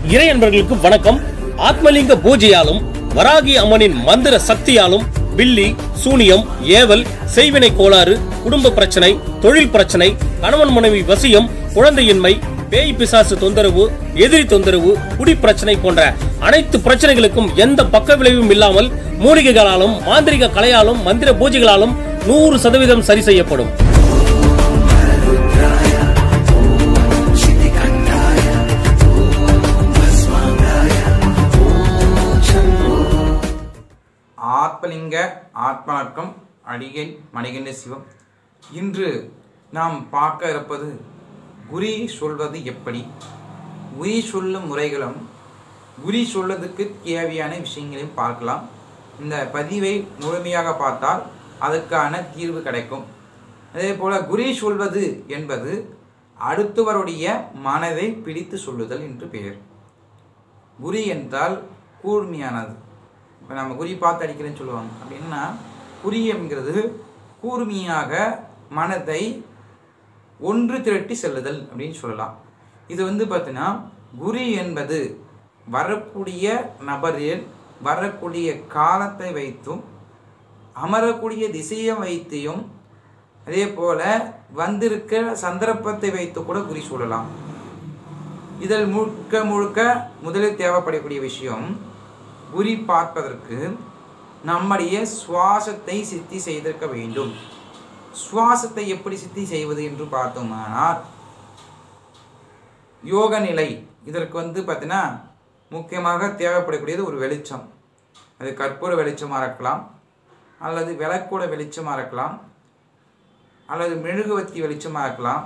இறை அன்பர்களுக்கு வணக்கம் ஆத்மலிங்க பூஜையாலும் வராகி அம்மனின் மந்திர சக்தியாலும் பில்லி சூனியம் ஏவல் செய்வினை கோளாறு குடும்ப பிரச்சனை தொழில் பிரச்சனை கணவன் மனைவி வசியம் குழந்தையின்மை பேய் பிசாசு தொந்தரவு எதிரி தொந்தரவு குடி பிரச்சனை போன்ற அனைத்து பிரச்சனைகளுக்கும் எந்த பக்க விளைவும் இல்லாமல் மூலிகைகளாலும் மாந்திரிக கலையாலும் மந்திர பூஜைகளாலும் நூறு சதவீதம் சரி செய்யப்படும் ஆத்மலிங்க ஆத்மார்க்கம் அடிகை மணிகண்ட சிவம் இன்று நாம் பார்க்க இருப்பது குறி சொல்வது எப்படி குறி சொல்லும் முறைகளும் குறி சொல்வதற்கு தேவையான விஷயங்களையும் பார்க்கலாம் இந்த பதிவை முழுமையாக பார்த்தால் அதற்கான தீர்வு கிடைக்கும் அதே போல் குறி சொல்வது என்பது அடுத்தவருடைய மனதை பிடித்து சொல்லுதல் என்று பெயர் குறி என்றால் கூர்மையானது இப்போ நம்ம குறி பார்த்து அடிக்கிறேன்னு சொல்லுவாங்க அப்படின்னா குறி என்கிறது கூர்மையாக மனதை ஒன்று திரட்டி செல்லுதல் அப்படின்னு சொல்லலாம் இது வந்து பார்த்தீங்கன்னா குறி என்பது வரக்கூடிய நபரில் வரக்கூடிய காலத்தை வைத்தும் அமரக்கூடிய திசையை வைத்தியும் அதே போல வந்திருக்க சந்தர்ப்பத்தை வைத்து கூட குறி சொல்லலாம் இதில் முழுக்க முழுக்க முதலில் தேவைப்படக்கூடிய விஷயம் குறி பார்ப்பதற்கு நம்முடைய சுவாசத்தை சித்தி செய்திருக்க வேண்டும் சுவாசத்தை எப்படி சித்தி செய்வது என்று பார்த்தோமானால் யோக நிலை இதற்கு வந்து பார்த்தீங்கன்னா முக்கியமாக தேவைப்படக்கூடியது ஒரு வெளிச்சம் அது கற்பூர வெளிச்சமாக இருக்கலாம் அல்லது விளக்கோட வெளிச்சமாக இருக்கலாம் அல்லது மெழுகுவத்தி வெளிச்சமாக இருக்கலாம்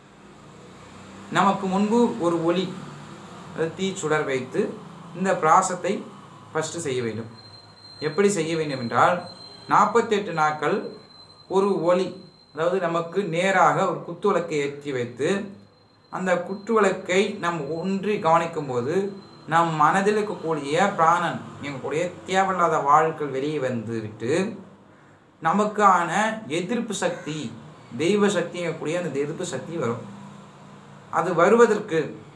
நமக்கு முன்பு ஒரு ஒளி அது தீ சுடர் வைத்து இந்த பிராசத்தை ஃபஸ்ட்டு செய்ய வேண்டும் எப்படி செய்ய வேண்டும் என்றால் நாற்பத்தெட்டு நாட்கள் ஒரு ஒளி அதாவது நமக்கு நேராக ஒரு குத்துவிளக்கை ஏற்றி வைத்து அந்த குத்துவிளக்கை நம் ஒன்றி கவனிக்கும் போது நம் மனதில் இருக்கக்கூடிய பிராணன் எங்களுடைய தேவையில்லாத வாழ்க்கள் வெளியே வந்து விட்டு நமக்கான எதிர்ப்பு சக்தி தெய்வ சக்தி எங்கக்கூடிய அந்த எதிர்ப்பு சக்தி வரும் அது வருவதற்கு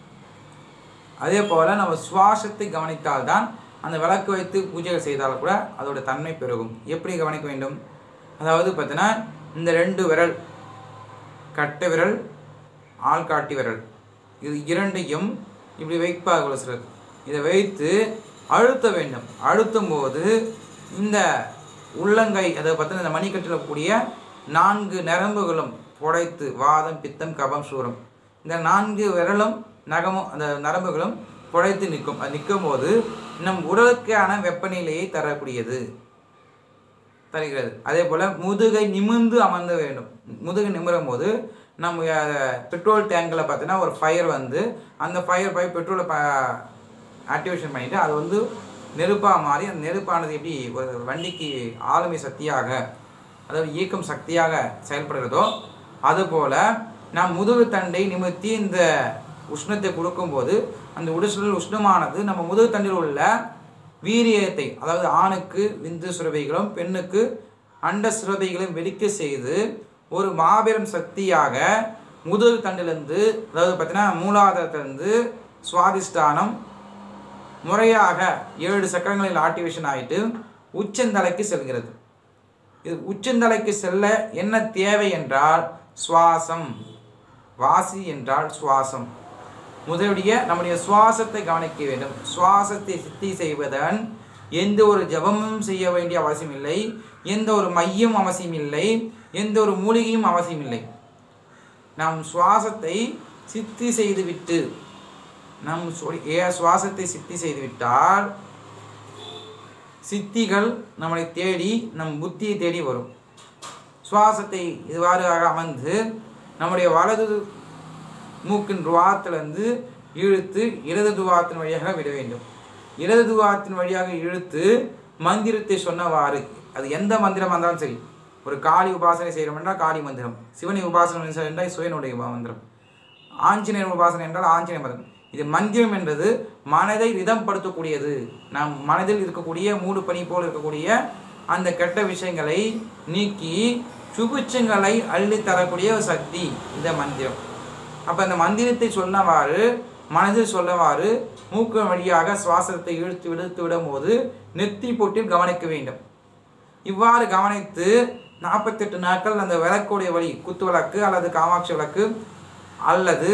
அதே போல் நம்ம சுவாசத்தை கவனித்தால்தான் அந்த விளக்கு வைத்து பூஜைகள் செய்தால் கூட அதோட தன்மை பெருகும் எப்படி கவனிக்க வேண்டும் அதாவது பார்த்தீங்கன்னா இந்த ரெண்டு விரல் கட்டை விரல் ஆள்காட்டி விரல் இது இரண்டையும் இப்படி வைப்பார்கள் சிலர் இதை வைத்து அழுத்த வேண்டும் அழுத்தும் போது இந்த உள்ளங்கை அதை பார்த்தீங்கன்னா இந்த மணிக்கட்டில் கூடிய நான்கு நரம்புகளும் புடைத்து வாதம் பித்தம் கபம் சூரம் இந்த நான்கு விரலும் நகமும் அந்த நரம்புகளும் புடைத்து நிற்கும் அது நிற்கும் போது நம் உடலுக்கான வெப்பநிலையை தரக்கூடியது தருகிறது அதே போல் முதுகை நிமிர்ந்து அமர்ந்த வேண்டும் முதுகை நிமிரும் போது நம்ம அஹ், பெட்ரோல் டேங்கில் பார்த்தீங்கன்னா ஒரு ஃபயர் வந்து அந்த ஃபயர் போய் பெட்ரோலை ப ஆக்டிவேஷன் பண்ணிவிட்டு அது வந்து நெருப்பாக மாறி அந்த நெருப்பானது எப்படி ஒரு வண்டிக்கு ஆளுமை சக்தியாக அதாவது இயக்கம் சக்தியாக செயல்படுகிறதோ அதுபோல் நாம் முதுகு தண்டை நிமிர்த்தி இந்த உஷ்ணத்தை கொடுக்கும்போது அந்த உடல் உஷ்ணமானது நம்ம முதுகு தண்டில் உள்ள வீரியத்தை அதாவது ஆணுக்கு விந்து சுரபிகளும் பெண்ணுக்கு அண்ட சுரபிகளையும் வெடிக்க செய்து ஒரு மாபெரும் சக்தியாக முதுகு தண்டிலிருந்து அதாவது பார்த்தீங்கன்னா மூலாதாரத்திலிருந்து சுவாதிஷ்டானம் முறையாக ஏழு சக்கரங்களில் ஆக்டிவேஷன் ஆகிட்டு உச்சந்தலைக்கு செல்கிறது இது உச்சந்தலைக்கு செல்ல என்ன தேவை என்றால் சுவாசம் வாசி என்றால் சுவாசம் முதலுடைய நம்முடைய சுவாசத்தை கவனிக்க வேண்டும் சுவாசத்தை சித்தி செய்வதன் எந்த ஒரு ஜபமும் செய்ய வேண்டிய அவசியம் இல்லை எந்த ஒரு மையம் அவசியம் இல்லை எந்த ஒரு மூலிகையும் அவசியம் இல்லை நாம் சுவாசத்தை சித்தி செய்துவிட்டு நம் சொல் ஏ சுவாசத்தை சித்தி செய்துவிட்டால் சித்திகள் நம்மளை தேடி நம் புத்தியை தேடி வரும் சுவாசத்தை இவ்வாறாக அமர்ந்து நம்முடைய வலது மூக்கின் துவாரத்திலிருந்து இழுத்து இடது துவாரத்தின் வழியாக விட வேண்டும் இடது துவாரத்தின் வழியாக இழுத்து மந்திரத்தை சொன்னவாறு அது எந்த மந்திரமாக இருந்தாலும் சரி ஒரு காளி உபாசனை செய்கிறோம் என்றால் காளி மந்திரம் சிவனை உபாசனை செய்கிறோம் என்றால் சிவனுடைய மந்திரம் ஆஞ்சநேயர் உபாசனை என்றால் ஆஞ்சநேய மந்திரம் இது மந்திரம் என்பது மனதை ரிதம்படுத்தக்கூடியது நம் மனதில் இருக்கக்கூடிய மூடு பனி போல் இருக்கக்கூடிய அந்த கெட்ட விஷயங்களை நீக்கி சுபிட்சங்களை அள்ளி தரக்கூடிய ஒரு சக்தி இந்த மந்திரம் அப்போ அந்த மந்திரத்தை சொன்னவாறு மனதில் சொல்லவாறு மூக்கு வழியாக சுவாசத்தை இழுத்து விடுத்து விடும்போது நெத்தி பொட்டில் கவனிக்க வேண்டும் இவ்வாறு கவனித்து நாற்பத்தெட்டு நாட்கள் அந்த விளக்குடைய வழி குத்து விளக்கு அல்லது காமாட்சி விளக்கு அல்லது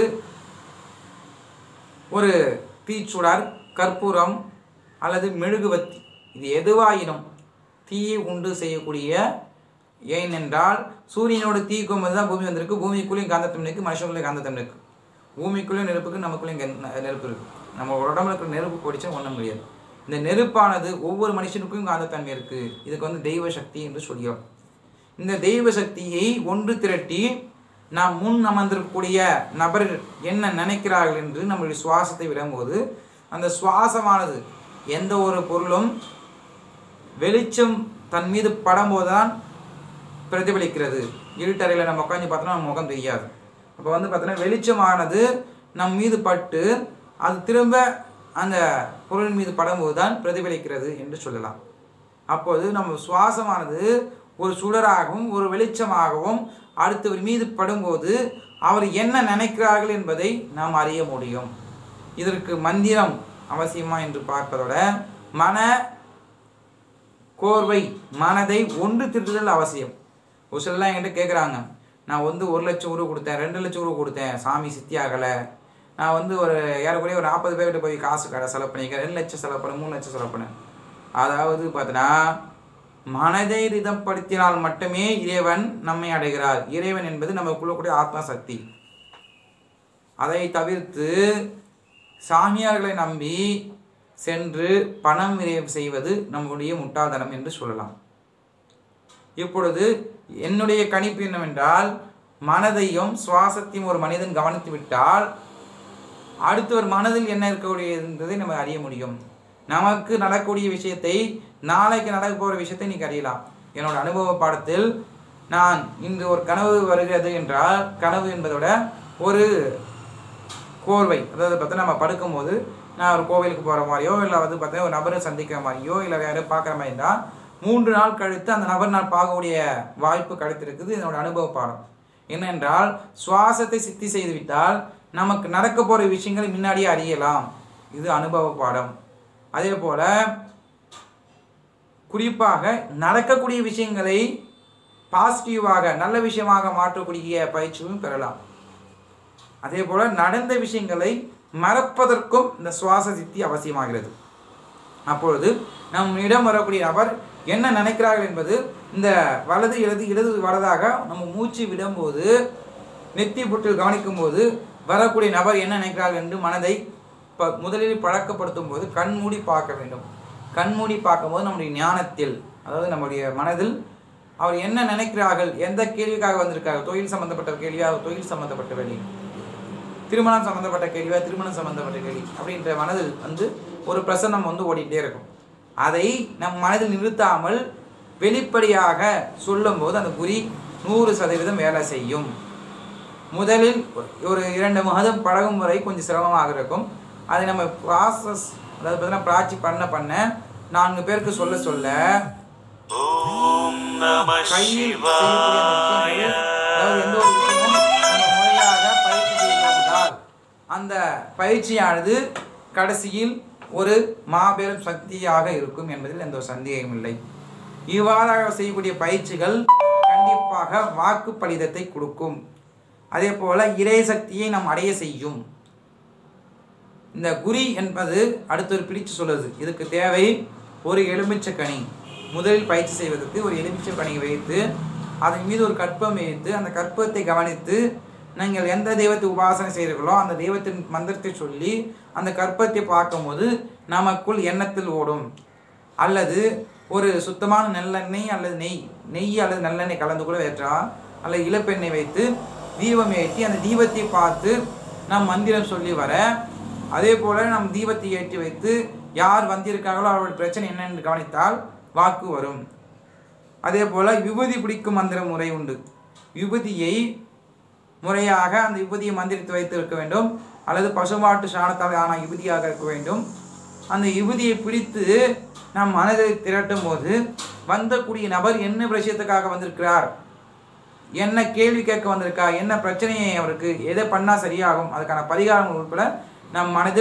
ஒரு தீச்சுடர் கற்பூரம் அல்லது மெழுகுவத்தி இது எதுவாயினும் தீயை உண்டு செய்யக்கூடிய ஏனென்றால் சூரியனோட தீ கும்பது தான் பூமி வந்திருக்கு பூமிக்குள்ளேயும் காந்தத்தம் இருக்கு மனுஷங்களும் காந்தத்தம் இருக்கு பூமிக்குள்ளேயும் நெருப்புக்கு நமக்குள்ளேயும் இங்க நெ- நெருப்பு இருக்கு நம்ம உடம்புல இருக்கிற நெருப்பு போடிச்சா ஒன்றும் முடியாது இந்த நெருப்பானது ஒவ்வொரு மனுஷனுக்கும் காந்தத்தன்மை இருக்கு இதுக்கு வந்து தெய்வ சக்தி என்று சொல்கிறோம் இந்த தெய்வ சக்தியை ஒன்று திரட்டி நாம் முன் அமர்ந்திருக்கக்கூடிய நபர் என்ன நினைக்கிறார்கள் என்று நம்மளுடைய சுவாசத்தை விடும்போது அந்த சுவாசமானது எந்த ஒரு பொருளும் வெளிச்சம் தன் மீது படும்போது தான் பிரதிபலிக்கிறது இருட்டறையில் நம்ம உட்காந்து பார்த்தோம்னா நம்ம முகம் தெரியாது அப்போ வந்து பார்த்தோன்னா வெளிச்சமானது நம் மீது பட்டு அது திரும்ப அந்த பொருளின் மீது படும்போது தான் பிரதிபலிக்கிறது என்று சொல்லலாம் அப்போது நம்ம சுவாசமானது ஒரு சுடராகவும் ஒரு வெளிச்சமாகவும் அடுத்தவர் மீது படும்போது அவர் என்ன நினைக்கிறார்கள் என்பதை நாம் அறிய முடியும் இதற்கு மந்திரம் அவசியமா என்று பார்ப்பதோட மன கோர்வை மனதை ஒன்று திட்டுதல் அவசியம் ஒரு சிலர்லாம் என்கிட்ட கேட்குறாங்க நான் வந்து ஒரு லட்சம் உருவ கொடுத்தேன் ரெண்டு லட்சம் உருவ கொடுத்தேன் சாமி சித்தி ஆகலை நான் வந்து ஒரு ஏறக்குறைய ஒரு நாற்பது பேர்கிட்ட போய் காசு கடை செலவு பண்ணிக்கிறேன் ரெண்டு லட்சம் செலவு பண்ணேன் மூணு லட்சம் செலவு பண்ணேன் அதாவது பார்த்தீங்கன்னா மனதை ரிதப்படுத்தினால் மட்டுமே இறைவன் நம்மை அடைகிறார் இறைவன் என்பது நமக்குள்ள கூடிய ஆத்மா சக்தி அதை தவிர்த்து சாமியார்களை நம்பி சென்று பணம் விரயம் செய்வது நம்முடைய முட்டாள்தனம் என்று சொல்லலாம் இப்பொழுது என்னுடைய கணிப்பு என்னவென்றால் மனதையும் சுவாசத்தையும் ஒரு மனிதன் கவனித்து விட்டால் அடுத்தவர் மனதில் என்ன இருக்கக்கூடியதை நம்ம அறிய முடியும் நமக்கு நடக்கக்கூடிய விஷயத்தை நாளைக்கு நடக்க போகிற விஷயத்தை நீங்க அறியலாம் என்னோட அனுபவ பாடத்தில் நான் இன்று ஒரு கனவு வருகிறது என்றால் கனவு என்பதோட ஒரு கோர்வை அதாவது பார்த்தா நம்ம படுக்கும்போது நான் ஒரு கோவிலுக்கு போகிற மாதிரியோ இல்லை வந்து பார்த்தா ஒரு நபரை சந்திக்கிற மாதிரியோ இல்லை யாரையும் பார்க்குற மாதிரி இருந்தால் மூன்று நாள் கழித்து அந்த நபர் நான் பார்க்கக்கூடிய வாய்ப்பு கிடைத்திருக்குது என்னோட அனுபவ பாடம் என்னென்றால் சுவாசத்தை சித்தி செய்து விட்டால் நமக்கு நடக்க போகிற விஷயங்களை முன்னாடியே அறியலாம் இது அனுபவ பாடம் அதே போல் குறிப்பாக நடக்கக்கூடிய விஷயங்களை பாசிட்டிவாக நல்ல விஷயமாக மாற்றக்கூடிய பயிற்சியும் பெறலாம் அதே போல நடந்த விஷயங்களை மறப்பதற்கும் இந்த சுவாச சித்தி அவசியமாகிறது அப்பொழுது நம்மிடம் வரக்கூடிய நபர் என்ன நினைக்கிறார்கள் என்பது இந்த வலது இடது இடது வலதாக நம்ம மூச்சு விடும்போது நெத்தி புற்றில் கவனிக்கும் போது வரக்கூடிய நபர் என்ன நினைக்கிறார்கள் என்று மனதை ப முதலில் பழக்கப்படுத்தும் போது கண்மூடி பார்க்க வேண்டும் கண்மூடி பார்க்கும்போது நம்முடைய ஞானத்தில் அதாவது நம்முடைய மனதில் அவர் என்ன நினைக்கிறார்கள் எந்த கேள்விக்காக வந்திருக்கார்கள் தொழில் சம்பந்தப்பட்ட கேள்வியா தொழில் சம்பந்தப்பட்ட கேள்வி திருமணம் சம்பந்தப்பட்ட கேள்வியா திருமணம் சம்பந்தப்பட்ட கேள்வி அப்படின்ற மனதில் வந்து ஒரு பிரசன்னம் வந்து ஓடிட்டே இருக்கும் அதை நம் மனதில் நிறுத்தாமல் வெளிப்படையாக சொல்லும்போது அந்த குறி நூறு சதவீதம் வேலை செய்யும் முதலில் ஒரு இரண்டு மாதம் பழகும் முறை கொஞ்சம் சிரமமாக இருக்கும் அதை நம்ம ப்ராசஸ் அதாவது பார்த்தீங்கன்னா பிராட்சி பண்ண பண்ண நான்கு பேருக்கு சொல்ல சொல்ல ॐ नमः கையில் செய்யக்கூடிய அந்த விஷயங்கள், அதாவது எந்த ஒரு விஷயமும் நம்ம முறையாக பயிற்சி செய்து வந்தால் அந்த பயிற்சியானது கடைசியில் ஒரு மாபெரும் சக்தியாக இருக்கும் என்பதில் எந்த ஒரு சந்தேகமும் இல்லை இவ்வாறாக செய்யக்கூடிய பயிற்சிகள் கண்டிப்பாக வாக்கு பலிதத்தை கொடுக்கும் அதே போல இறை சக்தியை நாம் அடைய செய்யும் இந்த குறி என்பது அடுத்து ஒரு பிடிச்சு சொல்லுது இதுக்கு தேவை ஒரு எலுமிச்சக்கனி முதலில் பயிற்சி செய்வதற்கு ஒரு எலுமிச்சக்கனி வைத்து அதன் மீது ஒரு கற்பம் வைத்து அந்த கற்பத்தை கவனித்து நீங்கள் எந்த தெய்வத்தை உபாசனை செய்கிறீர்களோ அந்த தெய்வத்தின் மந்திரத்தை சொல்லி அந்த கற்பத்தை பார்க்கும்போது நமக்குள் எண்ணத்தில் ஓடும் அல்லது ஒரு சுத்தமான நல்லெண்ணெய் அல்லது நெய் நெய் அல்லது நல்லெண்ணெய் கலந்து கூட ஏற்றலாம் அல்லது இளப்பெண்ணெய் வைத்து தீபம் ஏற்றி அந்த தீபத்தை பார்த்து நாம் மந்திரம் சொல்லி வர அதே போல நம் தீபத்தை ஏற்றி வைத்து யார் வந்திருக்காங்களோ அவர்கள் பிரச்சனை என்னென்று கவனித்தால் வாக்கு வரும் அதே போல விபூதி பிடிக்கும் மந்திர முறை உண்டு விபூதியை முறையாக அந்த விபூதியை மந்திரித்து வைத்து இருக்க வேண்டும் அல்லது பசுமாட்டு சாணத்தால் ஆன விபூதியாக இருக்க வேண்டும் அந்த விபூதியை பிடித்து நம் மனதை திரட்டும் போது வந்தக்கூடிய நபர் என்ன விஷயத்துக்காக வந்திருக்கிறார் என்ன கேள்வி கேட்க வந்திருக்கா என்ன பிரச்சனையை அவருக்கு எதை பண்ணால் சரியாகும் அதுக்கான பரிகாரம் உட்பட நம் மனதில்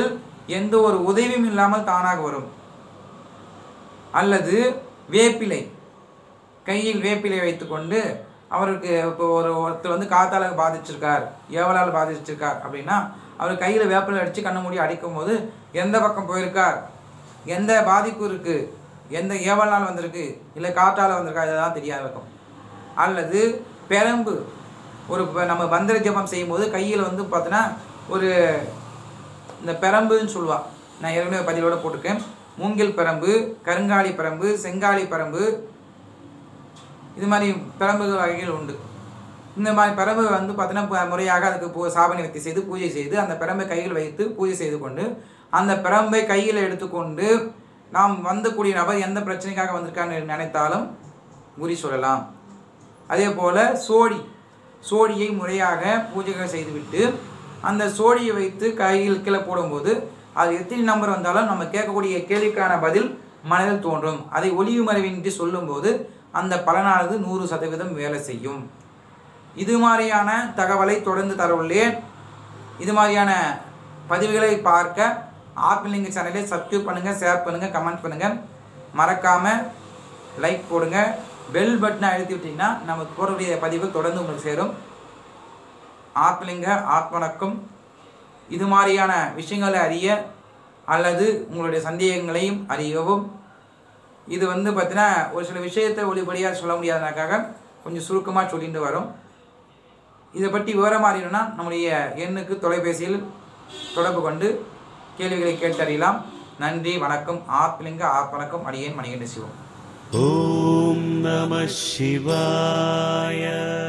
எந்த ஒரு உதவியும் இல்லாமல் தானாக வரும் அல்லது வேப்பிலை கையில் வேப்பிலை வைத்துக்கொண்டு அவருக்கு இப்போ ஒரு ஒருத்தர் வந்து காத்தால பாதிச்சிருக்கார் ஏவலால் பாதிச்சிருக்கார் அப்படின்னா அவர் கையில் வேப்பிலை அடித்து கண்ண மூடி அடிக்கும் போது எந்த பக்கம் போயிருக்கார் எந்த பாதிப்பு இருக்குது எந்த ஏவலால் வந்திருக்கு இல்லை காற்றால் வந்திருக்கா இதெல்லாம் தெரியாத இருக்கும் அல்லது பெரம்பு ஒரு இப்ப நம்ம மந்திர ஜபம் செய்யும்போது கையில் வந்து பார்த்தோன்னா ஒரு இந்த பெரம்புன்னு சொல்லுவா நான் ஏற்கனவே பதிலோட போட்டிருக்கேன் மூங்கில் பெரம்பு கருங்காலி பெரம்பு செங்காலி பெரம்பு இது மாதிரி பெரம்புகள் வகைகள் உண்டு இந்த மாதிரி பெரம்பு வந்து பார்த்தீங்கன்னா ப- முறையாக அதுக்கு பூ சாபனை வைத்து செய்து பூஜை செய்து அந்த பெரம்பை கையில் வைத்து பூஜை செய்து கொண்டு அந்த பெரம்பை கையில் எடுத்துக்கொண்டு நாம் வந்தக்கூடிய நபர் எந்த பிரச்சனைக்காக வந்திருக்கான்னு நினைத்தாலும் குறி சொல்லலாம் அதே போல் சோடி சோடியை முறையாக பூஜைகள் செய்துவிட்டு அந்த சோடியை வைத்து கையில் கீழே போடும்போது அது எத்தனை நம்பர் வந்தாலும் நம்ம கேட்கக்கூடிய கேள்விக்கான பதில் மனதில் தோன்றும் அதை ஒளிவு மறைவின்றி சொல்லும்போது அந்த பலனானது நூறு சதவீதம் வேலை செய்யும் இது மாதிரியான தகவலை தொடர்ந்து தரவுள்ளேன் இது மாதிரியான பதிவுகளை பார்க்க ஆத்மலிங்க சேனலை சப்ஸ்கிரைப் பண்ணுங்கள் ஷேர் பண்ணுங்கள் கமெண்ட் பண்ணுங்கள் மறக்காமல் லைக் போடுங்க பெல் பட்டனை அழுத்தி விட்டீங்கன்னா நம்ம போடக்கூடிய பதிவுகள் தொடர்ந்து உங்களுக்கு சேரும் ஆத்மலிங்க ஆத்மனக்கும் இது மாதிரியான விஷயங்களை அறிய அல்லது உங்களுடைய சந்தேகங்களையும் அறியவும் இது வந்து பார்த்தீங்கன்னா ஒரு சில விஷயத்தை ஒளிபடியாக சொல்ல முடியாதனாக்காக கொஞ்சம் சுருக்கமாக சொல்லிட்டு வரோம் இதை பற்றி விவரம் அறியணும்னா நம்முடைய எண்ணுக்கு தொலைபேசியில் தொடர்பு கொண்டு கேள்விகளை கேட்டறியலாம் நன்றி வணக்கம் ஆத்மலிங்க ஆத்மனக்கம் அடியேன் மணிகண்ட சிவம் ॐ नमः शिवाय